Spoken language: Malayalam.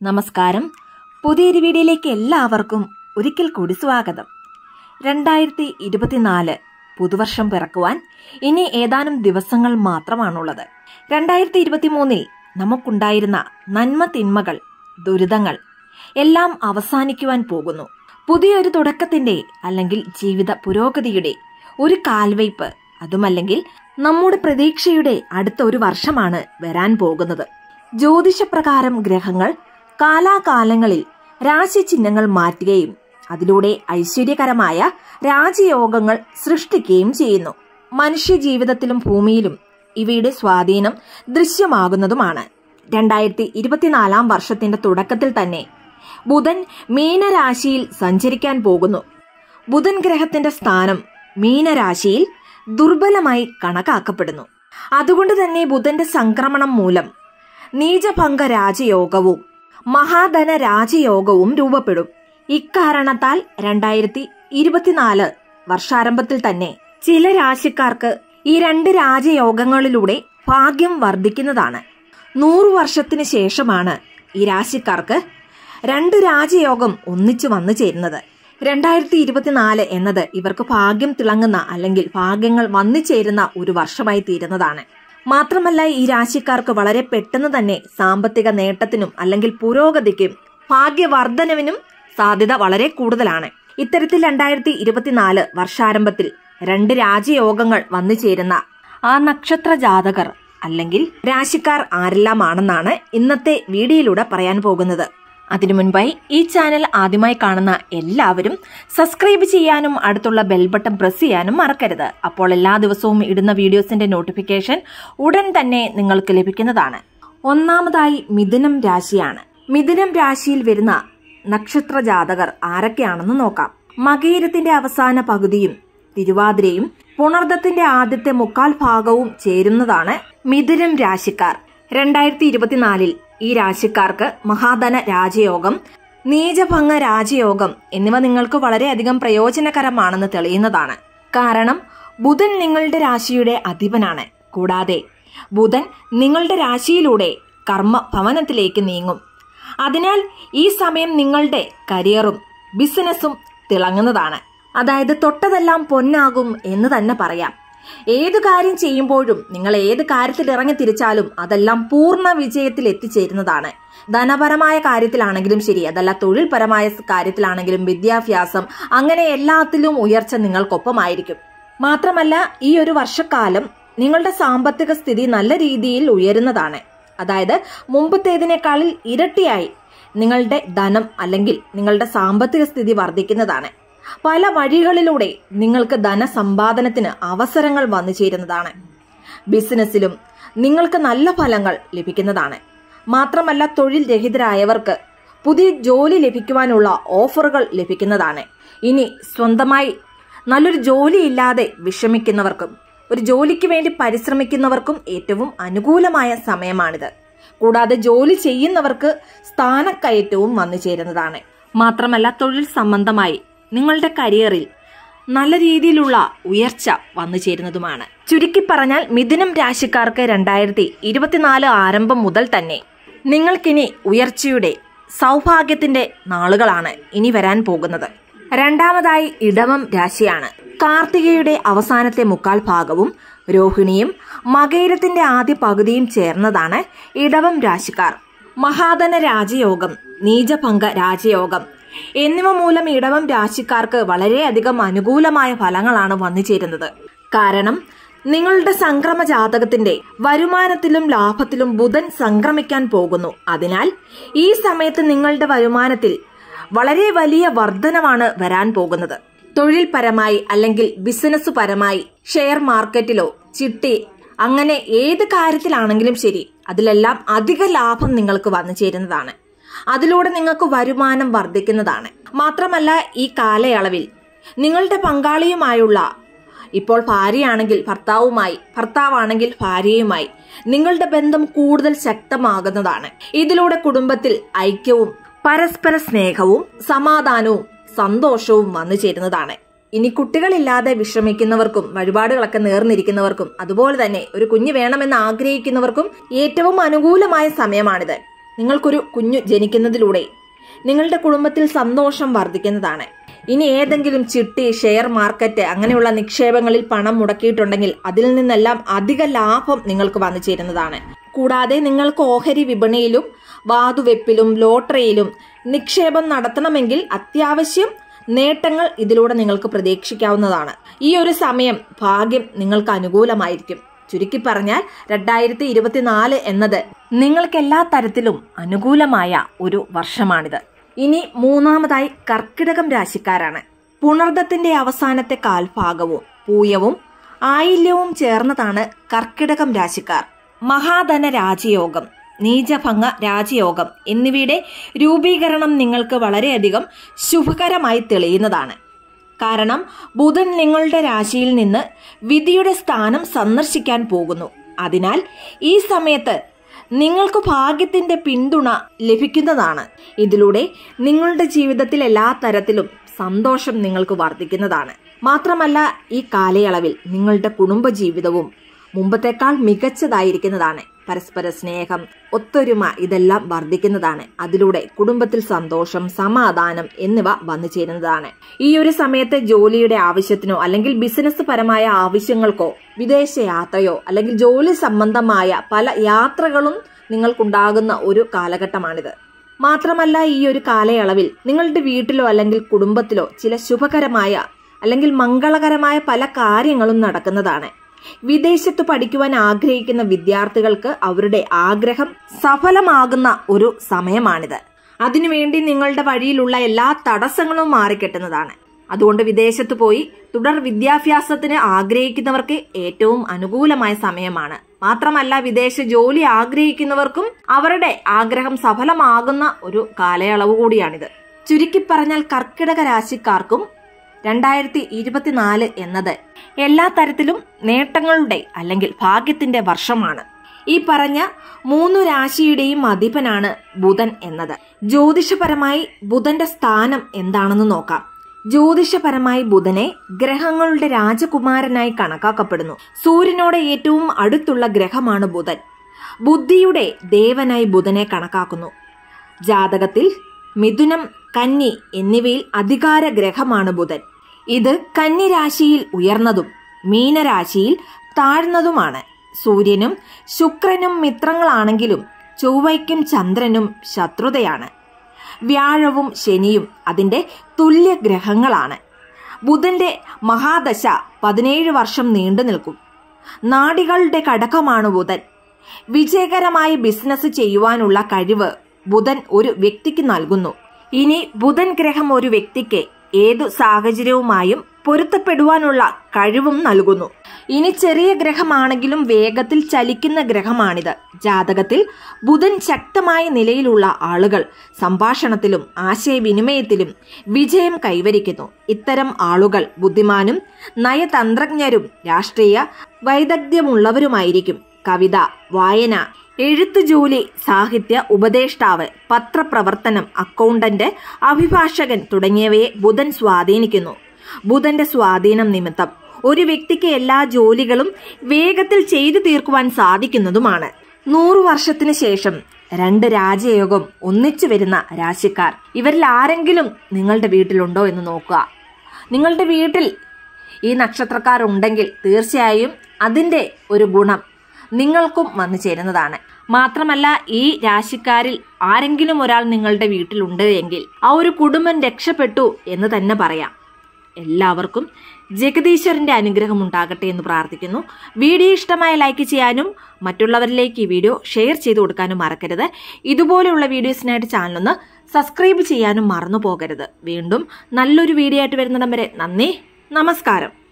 നമസ്കാരം പുതിയൊരു വീഡിയോയിലേക്ക് എല്ലാവർക്കും ഒരിക്കൽ കൂടി സ്വാഗതം രണ്ടായിരത്തി ഇരുപത്തിനാല് പുതുവർഷം പിറക്കുവാൻ ഇനി ഏതാനും ദിവസങ്ങൾ മാത്രമാണുള്ളത് രണ്ടായിരത്തി ഇരുപത്തിമൂന്നിൽ നമുക്കുണ്ടായിരുന്ന നന്മ തിന്മകൾ ദുരിതങ്ങൾ എല്ലാം അവസാനിക്കുവാൻ പോകുന്നു പുതിയൊരു തുടക്കത്തിന്റെ അല്ലെങ്കിൽ ജീവിത പുരോഗതിയുടെ ഒരു കാൽവയ്പ് അതുമല്ലെങ്കിൽ നമ്മുടെ പ്രതീക്ഷയുടെ അടുത്ത ഒരു വർഷമാണ് വരാൻ പോകുന്നത് ജ്യോതിഷപ്രകാരം ഗ്രഹങ്ങൾ കാലാകാലങ്ങളിൽ രാശിചിഹ്നങ്ങൾ മാറ്റുകയും അതിലൂടെ ഐശ്വര്യകരമായ രാജയോഗങ്ങൾ സൃഷ്ടിക്കുകയും ചെയ്യുന്നു മനുഷ്യ ജീവിതത്തിലും ഭൂമിയിലും ഇവയുടെ സ്വാധീനം ദൃശ്യമാകുന്നതുമാണ് രണ്ടായിരത്തി ഇരുപത്തിനാലാം വർഷത്തിന്റെ തുടക്കത്തിൽ തന്നെ ബുധൻ മീനരാശിയിൽ സഞ്ചരിക്കാൻ പോകുന്നു ബുധൻ ഗ്രഹത്തിന്റെ സ്ഥാനം മീനരാശിയിൽ ദുർബലമായി കണക്കാക്കപ്പെടുന്നു അതുകൊണ്ട് തന്നെ ബുധന്റെ സംക്രമണം മൂലം നീചഭംഗ രാജയോഗവും മഹാധന രാജയോഗവും രൂപപ്പെടും ഇക്കാരണത്താൽ രണ്ടായിരത്തി ഇരുപത്തിനാല് വർഷാരംഭത്തിൽ തന്നെ ചില രാശിക്കാർക്ക് ഈ രണ്ട് രാജയോഗങ്ങളിലൂടെ ഭാഗ്യം വർദ്ധിക്കുന്നതാണ് നൂറു വർഷത്തിന് ശേഷമാണ് ഈ രാശിക്കാർക്ക് രണ്ട് രാജയോഗം ഒന്നിച്ചു വന്നു ചേരുന്നത് രണ്ടായിരത്തി ഇരുപത്തിനാല് എന്നത് ഇവർക്ക് ഭാഗ്യം തിളങ്ങുന്ന അല്ലെങ്കിൽ ഭാഗ്യങ്ങൾ വന്നു ചേരുന്ന ഒരു വർഷമായി തീരുന്നതാണ് മാത്രമല്ല ഈ രാശിക്കാർക്ക് വളരെ പെട്ടെന്ന് തന്നെ സാമ്പത്തിക നേട്ടത്തിനും അല്ലെങ്കിൽ പുരോഗതിക്കും ഭാഗ്യവർദ്ധനവിനും സാധ്യത വളരെ കൂടുതലാണ് ഇത്തരത്തിൽ രണ്ടായിരത്തി ഇരുപത്തിനാല് വർഷാരംഭത്തിൽ രണ്ട് രാജയോഗങ്ങൾ വന്നു ചേരുന്ന ആ നക്ഷത്ര ജാതകർ അല്ലെങ്കിൽ രാശിക്കാർ ആരെല്ലാമാണെന്നാണ് ഇന്നത്തെ വീഡിയോയിലൂടെ പറയാൻ പോകുന്നത് അതിനു മുൻപായി ഈ ചാനൽ ആദ്യമായി കാണുന്ന എല്ലാവരും സബ്സ്ക്രൈബ് ചെയ്യാനും അടുത്തുള്ള ബെൽ ബട്ടൺ പ്രസ് ചെയ്യാനും മറക്കരുത് അപ്പോൾ എല്ലാ ദിവസവും ഇടുന്ന വീഡിയോസിന്റെ നോട്ടിഫിക്കേഷൻ ഉടൻ തന്നെ നിങ്ങൾക്ക് ലഭിക്കുന്നതാണ് ഒന്നാമതായി മിഥുനം രാശിയാണ് മിഥുനം രാശിയിൽ വരുന്ന നക്ഷത്ര ജാതകർ ആരൊക്കെയാണെന്ന് നോക്കാം മകീരത്തിന്റെ അവസാന പകുതിയും തിരുവാതിരയും പുണർദത്തിന്റെ ആദ്യത്തെ മുക്കാൽ ഭാഗവും ചേരുന്നതാണ് മിഥുനം രാശിക്കാർ രണ്ടായിരത്തി ഇരുപത്തിനാലിൽ ഈ രാശിക്കാർക്ക് മഹാധന രാജയോഗം നീചഭംഗ രാജയോഗം എന്നിവ നിങ്ങൾക്ക് വളരെയധികം പ്രയോജനകരമാണെന്ന് തെളിയുന്നതാണ് കാരണം ബുധൻ നിങ്ങളുടെ രാശിയുടെ അധിപനാണ് കൂടാതെ ബുധൻ നിങ്ങളുടെ രാശിയിലൂടെ കർമ്മ ഭവനത്തിലേക്ക് നീങ്ങും അതിനാൽ ഈ സമയം നിങ്ങളുടെ കരിയറും ബിസിനസ്സും തിളങ്ങുന്നതാണ് അതായത് തൊട്ടതെല്ലാം പൊന്നാകും എന്ന് തന്നെ പറയാം ഏതു കാര്യം ചെയ്യുമ്പോഴും നിങ്ങൾ ഏത് കാര്യത്തിൽ ഇറങ്ങി തിരിച്ചാലും അതെല്ലാം പൂർണ്ണ വിജയത്തിൽ എത്തിച്ചേരുന്നതാണ് ധനപരമായ കാര്യത്തിലാണെങ്കിലും ശരി അതല്ല തൊഴിൽപരമായ കാര്യത്തിലാണെങ്കിലും വിദ്യാഭ്യാസം അങ്ങനെ എല്ലാത്തിലും ഉയർച്ച നിങ്ങൾക്കൊപ്പമായിരിക്കും മാത്രമല്ല ഈ ഒരു വർഷക്കാലം നിങ്ങളുടെ സാമ്പത്തിക സ്ഥിതി നല്ല രീതിയിൽ ഉയരുന്നതാണ് അതായത് മുമ്പത്തേതിനേക്കാളിൽ ഇരട്ടിയായി നിങ്ങളുടെ ധനം അല്ലെങ്കിൽ നിങ്ങളുടെ സാമ്പത്തിക സ്ഥിതി വർദ്ധിക്കുന്നതാണ് പല വഴികളിലൂടെ നിങ്ങൾക്ക് ധനസമ്പാദനത്തിന് അവസരങ്ങൾ വന്നു ചേരുന്നതാണ് ബിസിനസ്സിലും നിങ്ങൾക്ക് നല്ല ഫലങ്ങൾ ലഭിക്കുന്നതാണ് മാത്രമല്ല തൊഴിൽ രഹിതരായവർക്ക് പുതിയ ജോലി ലഭിക്കുവാനുള്ള ഓഫറുകൾ ലഭിക്കുന്നതാണ് ഇനി സ്വന്തമായി നല്ലൊരു ജോലി ഇല്ലാതെ വിഷമിക്കുന്നവർക്കും ഒരു ജോലിക്ക് വേണ്ടി പരിശ്രമിക്കുന്നവർക്കും ഏറ്റവും അനുകൂലമായ സമയമാണിത് കൂടാതെ ജോലി ചെയ്യുന്നവർക്ക് സ്ഥാനക്കയറ്റവും വന്നു ചേരുന്നതാണ് മാത്രമല്ല തൊഴിൽ സംബന്ധമായി നിങ്ങളുടെ കരിയറിൽ നല്ല രീതിയിലുള്ള ഉയർച്ച വന്നു ചേരുന്നതുമാണ് ചുരുക്കി പറഞ്ഞാൽ മിഥുനം രാശിക്കാർക്ക് രണ്ടായിരത്തി ഇരുപത്തിനാല് ആരംഭം മുതൽ തന്നെ നിങ്ങൾക്കിനി ഉയർച്ചയുടെ സൗഭാഗ്യത്തിന്റെ നാളുകളാണ് ഇനി വരാൻ പോകുന്നത് രണ്ടാമതായി ഇടവം രാശിയാണ് കാർത്തികയുടെ അവസാനത്തെ മുക്കാൽ ഭാഗവും രോഹിണിയും മകേരത്തിന്റെ ആദ്യ പകുതിയും ചേർന്നതാണ് ഇടവം രാശിക്കാർ മഹാധന രാജയോഗം നീചഭംഗ രാജയോഗം എന്നിവ മൂലം ഇടവം രാശിക്കാർക്ക് വളരെയധികം അനുകൂലമായ ഫലങ്ങളാണ് വന്നു ചേരുന്നത് കാരണം നിങ്ങളുടെ സംക്രമ ജാതകത്തിന്റെ വരുമാനത്തിലും ലാഭത്തിലും ബുധൻ സംക്രമിക്കാൻ പോകുന്നു അതിനാൽ ഈ സമയത്ത് നിങ്ങളുടെ വരുമാനത്തിൽ വളരെ വലിയ വർധനമാണ് വരാൻ പോകുന്നത് തൊഴിൽപരമായി അല്ലെങ്കിൽ ബിസിനസ് പരമായി ഷെയർ മാർക്കറ്റിലോ ചിട്ടി അങ്ങനെ ഏത് കാര്യത്തിലാണെങ്കിലും ശരി അതിലെല്ലാം അധിക ലാഭം നിങ്ങൾക്ക് വന്നു ചേരുന്നതാണ് അതിലൂടെ നിങ്ങൾക്ക് വരുമാനം വർദ്ധിക്കുന്നതാണ് മാത്രമല്ല ഈ കാലയളവിൽ നിങ്ങളുടെ പങ്കാളിയുമായുള്ള ഇപ്പോൾ ഭാര്യയാണെങ്കിൽ ഭർത്താവുമായി ഭർത്താവാണെങ്കിൽ ഭാര്യയുമായി നിങ്ങളുടെ ബന്ധം കൂടുതൽ ശക്തമാകുന്നതാണ് ഇതിലൂടെ കുടുംബത്തിൽ ഐക്യവും പരസ്പര സ്നേഹവും സമാധാനവും സന്തോഷവും വന്നു ചേരുന്നതാണ് ഇനി കുട്ടികളില്ലാതെ വിഷമിക്കുന്നവർക്കും വഴിപാടുകളൊക്കെ നേർന്നിരിക്കുന്നവർക്കും അതുപോലെ തന്നെ ഒരു കുഞ്ഞ് വേണമെന്ന് ആഗ്രഹിക്കുന്നവർക്കും ഏറ്റവും അനുകൂലമായ സമയമാണിത് നിങ്ങൾക്കൊരു കുഞ്ഞു ജനിക്കുന്നതിലൂടെ നിങ്ങളുടെ കുടുംബത്തിൽ സന്തോഷം വർദ്ധിക്കുന്നതാണ് ഇനി ഏതെങ്കിലും ചിട്ടി ഷെയർ മാർക്കറ്റ് അങ്ങനെയുള്ള നിക്ഷേപങ്ങളിൽ പണം മുടക്കിയിട്ടുണ്ടെങ്കിൽ അതിൽ നിന്നെല്ലാം അധിക ലാഭം നിങ്ങൾക്ക് വന്നു ചേരുന്നതാണ് കൂടാതെ നിങ്ങൾക്ക് ഓഹരി വിപണിയിലും വാതുവെപ്പിലും ലോട്ടറിയിലും നിക്ഷേപം നടത്തണമെങ്കിൽ അത്യാവശ്യം നേട്ടങ്ങൾ ഇതിലൂടെ നിങ്ങൾക്ക് പ്രതീക്ഷിക്കാവുന്നതാണ് ഈ ഒരു സമയം ഭാഗ്യം നിങ്ങൾക്ക് അനുകൂലമായിരിക്കും ചുരുക്കി പറഞ്ഞാൽ രണ്ടായിരത്തി ഇരുപത്തിനാല് എന്നത് നിങ്ങൾക്ക് എല്ലാ തരത്തിലും അനുകൂലമായ ഒരു വർഷമാണിത് ഇനി മൂന്നാമതായി കർക്കിടകം രാശിക്കാരാണ് പുണർദത്തിന്റെ അവസാനത്തെ കാൽഭാഗവും പൂയവും ആയില്യവും ചേർന്നതാണ് കർക്കിടകം രാശിക്കാർ മഹാധന രാജയോഗം നീചഭംഗ രാജയോഗം എന്നിവയുടെ രൂപീകരണം നിങ്ങൾക്ക് വളരെയധികം ശുഭകരമായി തെളിയുന്നതാണ് കാരണം ബുധൻ നിങ്ങളുടെ രാശിയിൽ നിന്ന് വിധിയുടെ സ്ഥാനം സന്ദർശിക്കാൻ പോകുന്നു അതിനാൽ ഈ സമയത്ത് നിങ്ങൾക്ക് ഭാഗ്യത്തിന്റെ പിന്തുണ ലഭിക്കുന്നതാണ് ഇതിലൂടെ നിങ്ങളുടെ ജീവിതത്തിൽ എല്ലാ തരത്തിലും സന്തോഷം നിങ്ങൾക്ക് വർദ്ധിക്കുന്നതാണ് മാത്രമല്ല ഈ കാലയളവിൽ നിങ്ങളുടെ കുടുംബജീവിതവും മുമ്പത്തേക്കാൾ മികച്ചതായിരിക്കുന്നതാണ് പരസ്പര സ്നേഹം ഒത്തൊരുമ ഇതെല്ലാം വർദ്ധിക്കുന്നതാണ് അതിലൂടെ കുടുംബത്തിൽ സന്തോഷം സമാധാനം എന്നിവ വന്നു ചേരുന്നതാണ് ഈ ഒരു സമയത്ത് ജോലിയുടെ ആവശ്യത്തിനോ അല്ലെങ്കിൽ ബിസിനസ് പരമായ ആവശ്യങ്ങൾക്കോ വിദേശ യാത്രയോ അല്ലെങ്കിൽ ജോലി സംബന്ധമായ പല യാത്രകളും നിങ്ങൾക്കുണ്ടാകുന്ന ഒരു കാലഘട്ടമാണിത് മാത്രമല്ല ഈ ഒരു കാലയളവിൽ നിങ്ങളുടെ വീട്ടിലോ അല്ലെങ്കിൽ കുടുംബത്തിലോ ചില ശുഭകരമായ അല്ലെങ്കിൽ മംഗളകരമായ പല കാര്യങ്ങളും നടക്കുന്നതാണ് വിദേശത്ത് പഠിക്കുവാൻ ആഗ്രഹിക്കുന്ന വിദ്യാർത്ഥികൾക്ക് അവരുടെ ആഗ്രഹം സഫലമാകുന്ന ഒരു സമയമാണിത് അതിനുവേണ്ടി നിങ്ങളുടെ വഴിയിലുള്ള എല്ലാ തടസ്സങ്ങളും മാറിക്കെട്ടുന്നതാണ് അതുകൊണ്ട് വിദേശത്ത് പോയി തുടർ വിദ്യാഭ്യാസത്തിന് ആഗ്രഹിക്കുന്നവർക്ക് ഏറ്റവും അനുകൂലമായ സമയമാണ് മാത്രമല്ല വിദേശ ജോലി ആഗ്രഹിക്കുന്നവർക്കും അവരുടെ ആഗ്രഹം സഫലമാകുന്ന ഒരു കാലയളവ് കൂടിയാണിത് ചുരുക്കി പറഞ്ഞാൽ കർക്കിടക രാശിക്കാർക്കും രണ്ടായിരത്തി ഇരുപത്തിനാല് എന്നത് എല്ലാ തരത്തിലും നേട്ടങ്ങളുടെ അല്ലെങ്കിൽ ഭാഗ്യത്തിന്റെ വർഷമാണ് ഈ പറഞ്ഞ മൂന്നു രാശിയുടെയും അധിപനാണ് ബുധൻ എന്നത് ജ്യോതിഷപരമായി ബുധന്റെ സ്ഥാനം എന്താണെന്ന് നോക്കാം ജ്യോതിഷപരമായി ബുധനെ ഗ്രഹങ്ങളുടെ രാജകുമാരനായി കണക്കാക്കപ്പെടുന്നു സൂര്യനോട് ഏറ്റവും അടുത്തുള്ള ഗ്രഹമാണ് ബുധൻ ബുദ്ധിയുടെ ദേവനായി ബുധനെ കണക്കാക്കുന്നു ജാതകത്തിൽ മിഥുനം കന്നി എന്നിവയിൽ അധികാര ഗ്രഹമാണ് ബുധൻ ഇത് കന്നി രാശിയിൽ ഉയർന്നതും മീനരാശിയിൽ താഴ്ന്നതുമാണ് സൂര്യനും ശുക്രനും മിത്രങ്ങളാണെങ്കിലും ചൊവ്വയ്ക്കും ചന്ദ്രനും ശത്രുതയാണ് വ്യാഴവും ശനിയും അതിന്റെ തുല്യ ഗ്രഹങ്ങളാണ് ബുധന്റെ മഹാദശ പതിനേഴ് വർഷം നീണ്ടു നിൽക്കും നാടികളുടെ ഘടകമാണ് ബുധൻ വിജയകരമായി ബിസിനസ് ചെയ്യുവാനുള്ള കഴിവ് ബുധൻ ഒരു വ്യക്തിക്ക് നൽകുന്നു ഇനി ബുധൻ ഗ്രഹം ഒരു വ്യക്തിക്ക് ഏതു സാഹചര്യവുമായും പൊരുത്തപ്പെടുവാനുള്ള കഴിവും നൽകുന്നു ഇനി ചെറിയ ഗ്രഹമാണെങ്കിലും വേഗത്തിൽ ചലിക്കുന്ന ഗ്രഹമാണിത് ജാതകത്തിൽ ബുധൻ ശക്തമായ നിലയിലുള്ള ആളുകൾ സംഭാഷണത്തിലും ആശയവിനിമയത്തിലും വിജയം കൈവരിക്കുന്നു ഇത്തരം ആളുകൾ ബുദ്ധിമാനും നയതന്ത്രജ്ഞരും രാഷ്ട്രീയ വൈദഗ്ധ്യമുള്ളവരുമായിരിക്കും കവിത വായന എഴുത്ത് ജോലി സാഹിത്യ ഉപദേഷ്ടാവ് പത്രപ്രവർത്തനം അക്കൗണ്ടന്റ് അഭിഭാഷകൻ തുടങ്ങിയവയെ ബുധൻ സ്വാധീനിക്കുന്നു ബുധന്റെ സ്വാധീനം നിമിത്തം ഒരു വ്യക്തിക്ക് എല്ലാ ജോലികളും വേഗത്തിൽ ചെയ്തു തീർക്കുവാൻ സാധിക്കുന്നതുമാണ് നൂറു വർഷത്തിന് ശേഷം രണ്ട് രാജയോഗം ഒന്നിച്ചു വരുന്ന രാശിക്കാർ ഇവരിൽ ആരെങ്കിലും നിങ്ങളുടെ വീട്ടിലുണ്ടോ എന്ന് നോക്കുക നിങ്ങളുടെ വീട്ടിൽ ഈ നക്ഷത്രക്കാർ ഉണ്ടെങ്കിൽ തീർച്ചയായും അതിന്റെ ഒരു ഗുണം നിങ്ങൾക്കും വന്നു ചേരുന്നതാണ് മാത്രമല്ല ഈ രാശിക്കാരിൽ ആരെങ്കിലും ഒരാൾ നിങ്ങളുടെ വീട്ടിലുണ്ട് എങ്കിൽ ആ ഒരു കുടുംബം രക്ഷപ്പെട്ടു എന്ന് തന്നെ പറയാം എല്ലാവർക്കും ജഗദീശ്വരന്റെ അനുഗ്രഹം ഉണ്ടാകട്ടെ എന്ന് പ്രാർത്ഥിക്കുന്നു വീഡിയോ ഇഷ്ടമായ ലൈക്ക് ചെയ്യാനും മറ്റുള്ളവരിലേക്ക് ഈ വീഡിയോ ഷെയർ ചെയ്ത് കൊടുക്കാനും മറക്കരുത് ഇതുപോലെയുള്ള വീഡിയോസിനായിട്ട് ചാനലൊന്ന് സബ്സ്ക്രൈബ് ചെയ്യാനും മറന്നു പോകരുത് വീണ്ടും നല്ലൊരു വീഡിയോ ആയിട്ട് വരുന്നിടം വരെ നന്ദി നമസ്കാരം